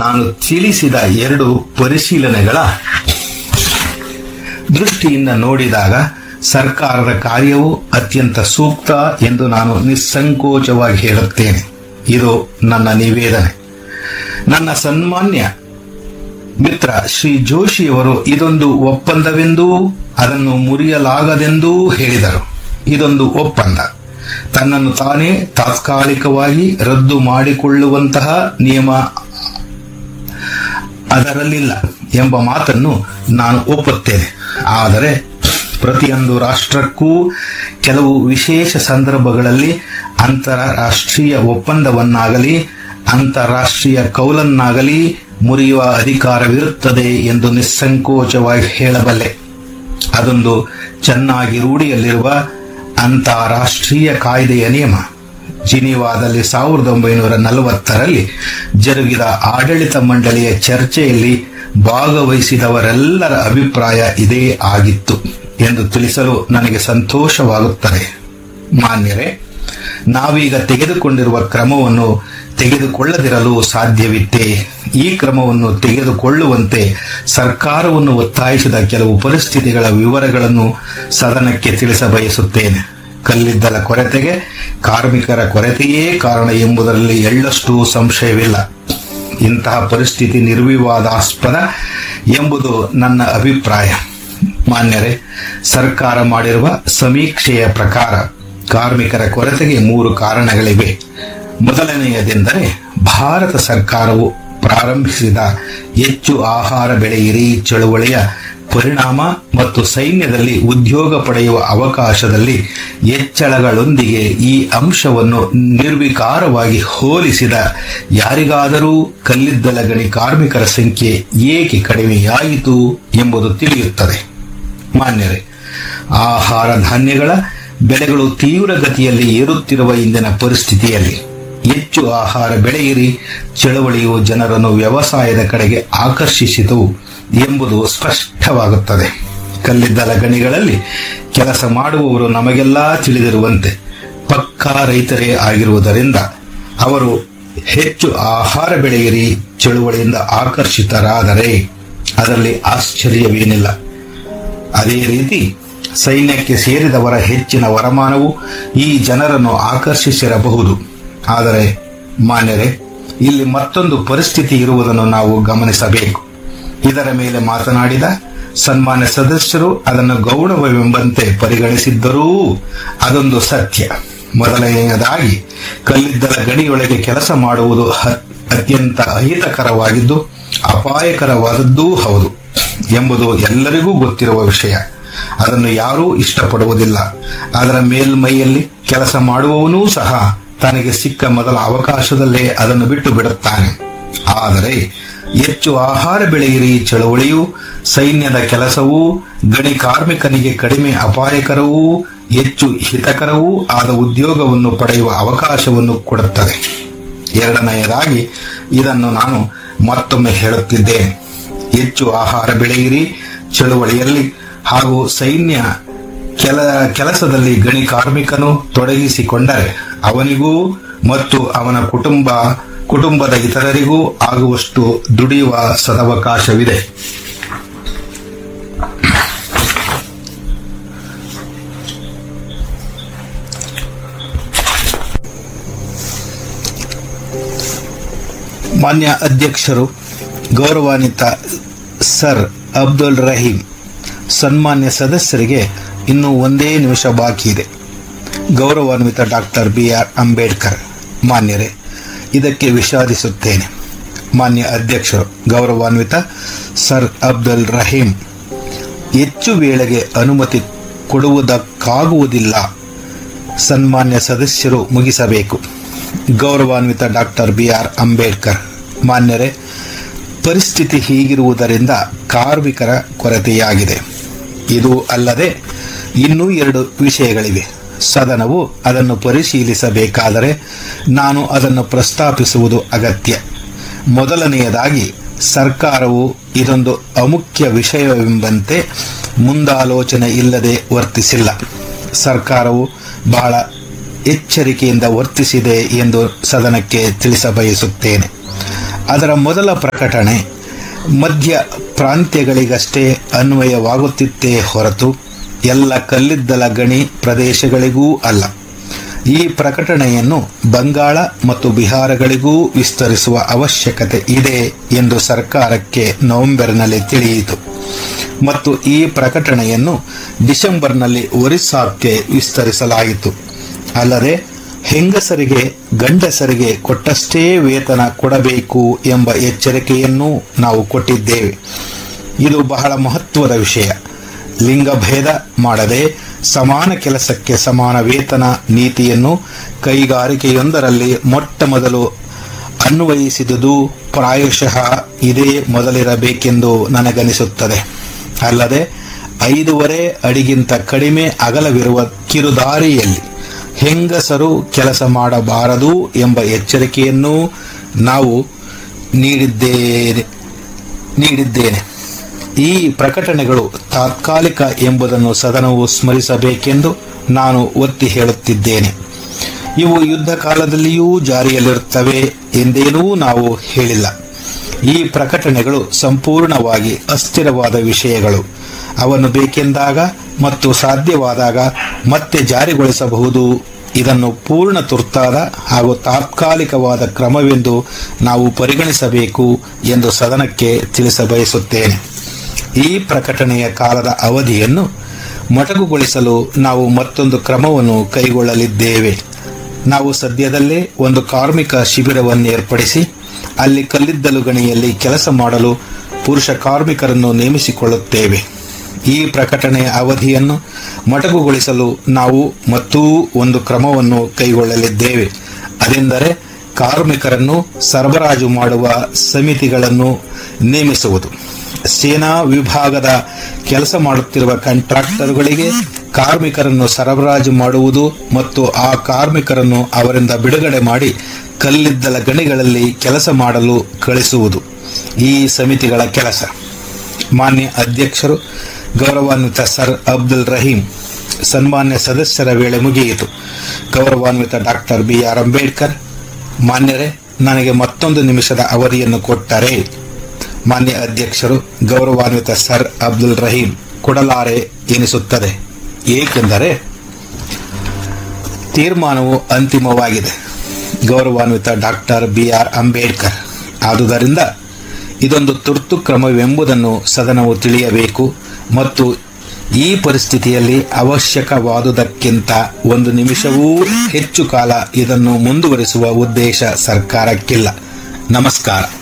ನಾನು ತಿಳಿಸಿದ ಎರಡು ಪರಿಶೀಲನೆಗಳ ದೃಷ್ಟಿಯಿಂದ ನೋಡಿದಾಗ ಸರ್ಕಾರದ ಕಾರ್ಯವು ಅತ್ಯಂತ ಸೂಕ್ತ ಎಂದು ನಾನು ನಿಸ್ಸಂಕೋಚವಾಗಿ ಹೇಳುತ್ತೇನೆ ಇದು ನನ್ನ ನಿವೇದನೆ ನನ್ನ ಸನ್ಮಾನ್ಯ ಮಿತ್ರ ಶ್ರೀ ಜೋಶಿಯವರು ಇದೊಂದು ಒಪ್ಪಂದವೆಂದೂ ಅದನ್ನು ಮುರಿಯಲಾಗದೆಂದೂ ಹೇಳಿದರು ಇದೊಂದು ಒಪ್ಪಂದ ತನ್ನನ್ನು ತಾನೇ ತಾತ್ಕಾಲಿಕವಾಗಿ ರದ್ದು ಮಾಡಿಕೊಳ್ಳುವಂತಹ ನಿಯಮ ಅದರಲ್ಲಿಲ್ಲ ಎಂಬ ಮಾತನ್ನು ನಾನು ಒಪ್ಪುತ್ತೇನೆ ಆದರೆ ಪ್ರತಿಯೊಂದು ರಾಷ್ಟ್ರಕ್ಕೂ ಕೆಲವು ವಿಶೇಷ ಸಂದರ್ಭಗಳಲ್ಲಿ ಅಂತಾರಾಷ್ಟ್ರೀಯ ಒಪ್ಪಂದವನ್ನಾಗಲಿ ಅಂತಾರಾಷ್ಟ್ರೀಯ ಕೌಲನ್ನಾಗಲಿ ಮುರಿಯುವ ಅಧಿಕಾರವಿರುತ್ತದೆ ಎಂದು ನಿಸ್ಸಂಕೋಚವಾಗಿ ಹೇಳಬಲ್ಲೆ ಅದೊಂದು ಚೆನ್ನಾಗಿ ರೂಢಿಯಲ್ಲಿರುವ ಅಂತಾರಾಷ್ಟ್ರೀಯ ಕಾಯ್ದೆಯ ನಿಯಮ ಜಿನಿವಾದಲ್ಲಿ ಸಾವಿರದ ಒಂಬೈನೂರ ನಲವತ್ತರಲ್ಲಿ ಜರುಗಿದ ಆಡಳಿತ ಮಂಡಳಿಯ ಚರ್ಚೆಯಲ್ಲಿ ಭಾಗವಹಿಸಿದವರೆಲ್ಲರ ಅಭಿಪ್ರಾಯ ಇದೇ ಆಗಿತ್ತು ಎಂದು ತಿಳಿಸಲು ನನಗೆ ಸಂತೋಷವಾಗುತ್ತದೆ ಮಾನ್ಯರೇ ನಾವೀಗ ತೆಗೆದುಕೊಂಡಿರುವ ಕ್ರಮವನ್ನು ತೆಗೆದುಕೊಳ್ಳದಿರಲು ಸಾಧ್ಯವಿತ್ತೆ ಈ ಕ್ರಮವನ್ನು ತೆಗೆದುಕೊಳ್ಳುವಂತೆ ಸರ್ಕಾರವನ್ನು ಒತ್ತಾಯಿಸಿದ ಕೆಲವು ಪರಿಸ್ಥಿತಿಗಳ ವಿವರಗಳನ್ನು ಸದನಕ್ಕೆ ತಿಳಿಸಬಯಸುತ್ತೇನೆ ಕಲ್ಲಿದ್ದಲ ಕೊರತೆಗೆ ಕಾರ್ಮಿಕರ ಕೊರತೆಯೇ ಕಾರಣ ಎಂಬುದರಲ್ಲಿ ಎಳ್ಳಷ್ಟು ಸಂಶಯವಿಲ್ಲ ಇಂತಹ ಪರಿಸ್ಥಿತಿ ನಿರ್ವಿವಾದಾಸ್ಪದ ಎಂಬುದು ನನ್ನ ಅಭಿಪ್ರಾಯ ಮಾನ್ಯರೇ ಸರ್ಕಾರ ಮಾಡಿರುವ ಸಮೀಕ್ಷೆಯ ಪ್ರಕಾರ ಕಾರ್ಮಿಕರ ಕೊರತೆಗೆ ಮೂರು ಕಾರಣಗಳಿವೆ ಮೊದಲನೆಯದೆಂದರೆ ಭಾರತ ಸರ್ಕಾರವು ಪ್ರಾರಂಭಿಸಿದ ಹೆಚ್ಚು ಆಹಾರ ಬೆಳೆಯಿರಿ ಚಳುವಳಿಯ ಪರಿಣಾಮ ಮತ್ತು ಸೈನ್ಯದಲ್ಲಿ ಉದ್ಯೋಗ ಪಡೆಯುವ ಅವಕಾಶದಲ್ಲಿ ಹೆಚ್ಚಳಗಳೊಂದಿಗೆ ಈ ಅಂಶವನ್ನು ನಿರ್ವಿಕಾರವಾಗಿ ಹೋಲಿಸಿದ ಯಾರಿಗಾದರೂ ಕಲ್ಲಿದ್ದಲ ಗಣಿ ಕಾರ್ಮಿಕರ ಸಂಖ್ಯೆ ಏಕೆ ಕಡಿಮೆಯಾಯಿತು ಎಂಬುದು ತಿಳಿಯುತ್ತದೆ ಮಾನ್ಯರೇ ಆಹಾರ ಧಾನ್ಯಗಳ ಬೆಲೆಗಳು ತೀವ್ರಗತಿಯಲ್ಲಿ ಏರುತ್ತಿರುವ ಇಂದಿನ ಪರಿಸ್ಥಿತಿಯಲ್ಲಿ ಹೆಚ್ಚು ಆಹಾರ ಬೆಳೆಯಿರಿ ಚಳವಳಿಯು ಜನರನ್ನು ವ್ಯವಸಾಯದ ಕಡೆಗೆ ಆಕರ್ಷಿಸಿತು ಎಂಬುದು ಸ್ಪಷ್ಟವಾಗುತ್ತದೆ ಕಲ್ಲಿದ್ದಲ ಗಣಿಗಳಲ್ಲಿ ಕೆಲಸ ಮಾಡುವವರು ನಮಗೆಲ್ಲ ತಿಳಿದಿರುವಂತೆ ಪಕ್ಕಾ ರೈತರೇ ಆಗಿರುವುದರಿಂದ ಅವರು ಹೆಚ್ಚು ಆಹಾರ ಬೆಳೆಯಿರಿ ಚಳುವಳಿಯಿಂದ ಆಕರ್ಷಿತರಾದರೆ ಅದರಲ್ಲಿ ಆಶ್ಚರ್ಯವೇನಿಲ್ಲ ಅದೇ ರೀತಿ ಸೈನ್ಯಕ್ಕೆ ಸೇರಿದವರ ಹೆಚ್ಚಿನ ವರಮಾನವು ಈ ಜನರನ್ನು ಆಕರ್ಷಿಸಿರಬಹುದು ಆದರೆ ಮಾನ್ಯರೇ ಇಲ್ಲಿ ಮತ್ತೊಂದು ಪರಿಸ್ಥಿತಿ ಇರುವುದನ್ನು ನಾವು ಗಮನಿಸಬೇಕು ಇದರ ಮೇಲೆ ಮಾತನಾಡಿದ ಸನ್ಮಾನ್ಯ ಸದಸ್ಯರು ಅದನ್ನು ಗೌರವವೆಂಬಂತೆ ಪರಿಗಣಿಸಿದ್ದರೂ ಅದೊಂದು ಸತ್ಯ ಮೊದಲನೆಯದಾಗಿ ಕಲ್ಲಿದ್ದಲ ಗಣಿಯೊಳಗೆ ಕೆಲಸ ಮಾಡುವುದು ಹ- ಅತ್ಯಂತ ಅಹಿತಕರವಾಗಿದ್ದು ಅಪಾಯಕರವಾದದ್ದೂ ಹೌದು ಎಂಬುದು ಎಲ್ಲರಿಗೂ ಗೊತ್ತಿರುವ ವಿಷಯ ಅದನ್ನು ಯಾರೂ ಇಷ್ಟಪಡುವುದಿಲ್ಲ ಅದರ ಮೇಲ್ಮೈಯಲ್ಲಿ ಕೆಲಸ ಮಾಡುವವನೂ ಸಹ ತನಗೆ ಸಿಕ್ಕ ಮೊದಲ ಅವಕಾಶದಲ್ಲೇ ಅದನ್ನು ಬಿಟ್ಟು ಬಿಡುತ್ತಾನೆ ಆದರೆ ಹೆಚ್ಚು ಆಹಾರ ಬೆಳೆಯಿರಿ ಚಳವಳಿಯು ಸೈನ್ಯದ ಕೆಲಸವೂ ಗಣಿ ಕಾರ್ಮಿಕನಿಗೆ ಕಡಿಮೆ ಅಪಾಯಕರವೂ ಹೆಚ್ಚು ಹಿತಕರವೂ ಆದ ಉದ್ಯೋಗವನ್ನು ಪಡೆಯುವ ಅವಕಾಶವನ್ನು ಕೊಡುತ್ತದೆ ಎರಡನೆಯದಾಗಿ ಇದನ್ನು ನಾನು ಮತ್ತೊಮ್ಮೆ ಹೇಳುತ್ತಿದ್ದೇನೆ ಹೆಚ್ಚು ಆಹಾರ ಬೆಳೆಯಿರಿ ಚಳುವಳಿಯಲ್ಲಿ ಹಾಗೂ ಸೈನ್ಯ ಕೆಲ ಕೆಲಸದಲ್ಲಿ ಗಣಿ ಕಾರ್ಮಿಕನು ತೊಡಗಿಸಿಕೊಂಡರೆ ಅವನಿಗೂ ಮತ್ತು ಅವನ ಕುಟುಂಬ ಕುಟುಂಬದ ಇತರರಿಗೂ ಆಗುವಷ್ಟು ದುಡಿಯುವ ಸದವಕಾಶವಿದೆ ಮಾನ್ಯ ಅಧ್ಯಕ್ಷರು ಗೌರವಾನ್ವಿತ ಸರ್ ಅಬ್ದುಲ್ ರಹೀಂ ಸನ್ಮಾನ್ಯ ಸದಸ್ಯರಿಗೆ ಇನ್ನೂ ಒಂದೇ ನಿಮಿಷ ಬಾಕಿ ಇದೆ ಗೌರವಾನ್ವಿತ ಡಾಕ್ಟರ್ ಬಿ ಆರ್ ಅಂಬೇಡ್ಕರ್ ಮಾನ್ಯರೇ ಇದಕ್ಕೆ ವಿಷಾದಿಸುತ್ತೇನೆ ಮಾನ್ಯ ಅಧ್ಯಕ್ಷರು ಗೌರವಾನ್ವಿತ ಸರ್ ಅಬ್ದುಲ್ ರಹೀಂ ಹೆಚ್ಚು ವೇಳೆಗೆ ಅನುಮತಿ ಕೊಡುವುದಕ್ಕಾಗುವುದಿಲ್ಲ ಸನ್ಮಾನ್ಯ ಸದಸ್ಯರು ಮುಗಿಸಬೇಕು ಗೌರವಾನ್ವಿತ ಡಾಕ್ಟರ್ ಬಿ ಆರ್ ಅಂಬೇಡ್ಕರ್ ಮಾನ್ಯರೇ ಪರಿಸ್ಥಿತಿ ಹೀಗಿರುವುದರಿಂದ ಕಾರ್ಮಿಕರ ಕೊರತೆಯಾಗಿದೆ ಇದು ಅಲ್ಲದೆ ಇನ್ನೂ ಎರಡು ವಿಷಯಗಳಿವೆ ಸದನವು ಅದನ್ನು ಪರಿಶೀಲಿಸಬೇಕಾದರೆ ನಾನು ಅದನ್ನು ಪ್ರಸ್ತಾಪಿಸುವುದು ಅಗತ್ಯ ಮೊದಲನೆಯದಾಗಿ ಸರ್ಕಾರವು ಇದೊಂದು ಅಮುಖ್ಯ ವಿಷಯವೆಂಬಂತೆ ಮುಂದಾಲೋಚನೆ ಇಲ್ಲದೆ ವರ್ತಿಸಿಲ್ಲ ಸರ್ಕಾರವು ಬಹಳ ಎಚ್ಚರಿಕೆಯಿಂದ ವರ್ತಿಸಿದೆ ಎಂದು ಸದನಕ್ಕೆ ತಿಳಿಸಬಯಸುತ್ತೇನೆ ಅದರ ಮೊದಲ ಪ್ರಕಟಣೆ ಮಧ್ಯ ಪ್ರಾಂತ್ಯಗಳಿಗಷ್ಟೇ ಅನ್ವಯವಾಗುತ್ತಿತ್ತೇ ಹೊರತು ಎಲ್ಲ ಕಲ್ಲಿದ್ದಲ ಗಣಿ ಪ್ರದೇಶಗಳಿಗೂ ಅಲ್ಲ ಈ ಪ್ರಕಟಣೆಯನ್ನು ಬಂಗಾಳ ಮತ್ತು ಬಿಹಾರಗಳಿಗೂ ವಿಸ್ತರಿಸುವ ಅವಶ್ಯಕತೆ ಇದೆ ಎಂದು ಸರ್ಕಾರಕ್ಕೆ ನವೆಂಬರ್ನಲ್ಲಿ ತಿಳಿಯಿತು ಮತ್ತು ಈ ಪ್ರಕಟಣೆಯನ್ನು ಡಿಸೆಂಬರ್ನಲ್ಲಿ ಒರಿಸ್ಸಾಕ್ಕೆ ವಿಸ್ತರಿಸಲಾಯಿತು ಅಲ್ಲದೆ ಹೆಂಗಸರಿಗೆ ಗಂಡಸರಿಗೆ ಕೊಟ್ಟಷ್ಟೇ ವೇತನ ಕೊಡಬೇಕು ಎಂಬ ಎಚ್ಚರಿಕೆಯನ್ನೂ ನಾವು ಕೊಟ್ಟಿದ್ದೇವೆ ಇದು ಬಹಳ ಮಹತ್ವದ ವಿಷಯ ಲಿಂಗಭೇದ ಮಾಡದೆ ಸಮಾನ ಕೆಲಸಕ್ಕೆ ಸಮಾನ ವೇತನ ನೀತಿಯನ್ನು ಕೈಗಾರಿಕೆಯೊಂದರಲ್ಲಿ ಮೊಟ್ಟ ಮೊದಲು ಅನ್ವಯಿಸಿದುದು ಪ್ರಾಯಶಃ ಇದೇ ಮೊದಲಿರಬೇಕೆಂದು ನನಗನಿಸುತ್ತದೆ ಅಲ್ಲದೆ ಐದೂವರೆ ಅಡಿಗಿಂತ ಕಡಿಮೆ ಅಗಲವಿರುವ ಕಿರುದಾರಿಯಲ್ಲಿ ಹೆಂಗಸರು ಕೆಲಸ ಮಾಡಬಾರದು ಎಂಬ ಎಚ್ಚರಿಕೆಯನ್ನೂ ನಾವು ನೀಡಿದ್ದೇನೆ ನೀಡಿದ್ದೇನೆ ಈ ಪ್ರಕಟಣೆಗಳು ತಾತ್ಕಾಲಿಕ ಎಂಬುದನ್ನು ಸದನವು ಸ್ಮರಿಸಬೇಕೆಂದು ನಾನು ಒತ್ತಿ ಹೇಳುತ್ತಿದ್ದೇನೆ ಇವು ಯುದ್ಧ ಕಾಲದಲ್ಲಿಯೂ ಜಾರಿಯಲ್ಲಿರುತ್ತವೆ ಎಂದೇನೂ ನಾವು ಹೇಳಿಲ್ಲ ಈ ಪ್ರಕಟಣೆಗಳು ಸಂಪೂರ್ಣವಾಗಿ ಅಸ್ಥಿರವಾದ ವಿಷಯಗಳು ಅವನ್ನು ಬೇಕೆಂದಾಗ ಮತ್ತು ಸಾಧ್ಯವಾದಾಗ ಮತ್ತೆ ಜಾರಿಗೊಳಿಸಬಹುದು ಇದನ್ನು ಪೂರ್ಣ ತುರ್ತಾದ ಹಾಗೂ ತಾತ್ಕಾಲಿಕವಾದ ಕ್ರಮವೆಂದು ನಾವು ಪರಿಗಣಿಸಬೇಕು ಎಂದು ಸದನಕ್ಕೆ ತಿಳಿಸಬಯಸುತ್ತೇನೆ ಈ ಪ್ರಕಟಣೆಯ ಕಾಲದ ಅವಧಿಯನ್ನು ಮೊಟಕುಗೊಳಿಸಲು ನಾವು ಮತ್ತೊಂದು ಕ್ರಮವನ್ನು ಕೈಗೊಳ್ಳಲಿದ್ದೇವೆ ನಾವು ಸದ್ಯದಲ್ಲೇ ಒಂದು ಕಾರ್ಮಿಕ ಶಿಬಿರವನ್ನು ಏರ್ಪಡಿಸಿ ಅಲ್ಲಿ ಕಲ್ಲಿದ್ದಲು ಗಣಿಯಲ್ಲಿ ಕೆಲಸ ಮಾಡಲು ಪುರುಷ ಕಾರ್ಮಿಕರನ್ನು ನೇಮಿಸಿಕೊಳ್ಳುತ್ತೇವೆ ಈ ಪ್ರಕಟಣೆಯ ಅವಧಿಯನ್ನು ಮೊಟಕುಗೊಳಿಸಲು ನಾವು ಮತ್ತೂ ಒಂದು ಕ್ರಮವನ್ನು ಕೈಗೊಳ್ಳಲಿದ್ದೇವೆ ಅದೆಂದರೆ ಕಾರ್ಮಿಕರನ್ನು ಸರಬರಾಜು ಮಾಡುವ ಸಮಿತಿಗಳನ್ನು ನೇಮಿಸುವುದು ಸೇನಾ ವಿಭಾಗದ ಕೆಲಸ ಮಾಡುತ್ತಿರುವ ಕಾಂಟ್ರಾಕ್ಟರ್ಗಳಿಗೆ ಕಾರ್ಮಿಕರನ್ನು ಸರಬರಾಜು ಮಾಡುವುದು ಮತ್ತು ಆ ಕಾರ್ಮಿಕರನ್ನು ಅವರಿಂದ ಬಿಡುಗಡೆ ಮಾಡಿ ಕಲ್ಲಿದ್ದಲ ಗಣಿಗಳಲ್ಲಿ ಕೆಲಸ ಮಾಡಲು ಕಳಿಸುವುದು ಈ ಸಮಿತಿಗಳ ಕೆಲಸ ಮಾನ್ಯ ಅಧ್ಯಕ್ಷರು ಗೌರವಾನ್ವಿತ ಸರ್ ಅಬ್ದುಲ್ ರಹೀಂ ಸನ್ಮಾನ್ಯ ಸದಸ್ಯರ ವೇಳೆ ಮುಗಿಯಿತು ಗೌರವಾನ್ವಿತ ಡಾಕ್ಟರ್ ಬಿ ಆರ್ ಅಂಬೇಡ್ಕರ್ ಮಾನ್ಯರೇ ನನಗೆ ಮತ್ತೊಂದು ನಿಮಿಷದ ಅವಧಿಯನ್ನು ಕೊಟ್ಟರೆ ಮಾನ್ಯ ಅಧ್ಯಕ್ಷರು ಗೌರವಾನ್ವಿತ ಸರ್ ಅಬ್ದುಲ್ ರಹೀಂ ಕೊಡಲಾರೆ ಎನಿಸುತ್ತದೆ ಏಕೆಂದರೆ ತೀರ್ಮಾನವು ಅಂತಿಮವಾಗಿದೆ ಗೌರವಾನ್ವಿತ ಡಾಕ್ಟರ್ ಬಿ ಆರ್ ಅಂಬೇಡ್ಕರ್ ಆದುದರಿಂದ ಇದೊಂದು ತುರ್ತು ಕ್ರಮವೆಂಬುದನ್ನು ಸದನವು ತಿಳಿಯಬೇಕು ಮತ್ತು ಈ ಪರಿಸ್ಥಿತಿಯಲ್ಲಿ ಅವಶ್ಯಕವಾದುದಕ್ಕಿಂತ ಒಂದು ನಿಮಿಷವೂ ಹೆಚ್ಚು ಕಾಲ ಇದನ್ನು ಮುಂದುವರಿಸುವ ಉದ್ದೇಶ ಸರ್ಕಾರಕ್ಕಿಲ್ಲ ನಮಸ್ಕಾರ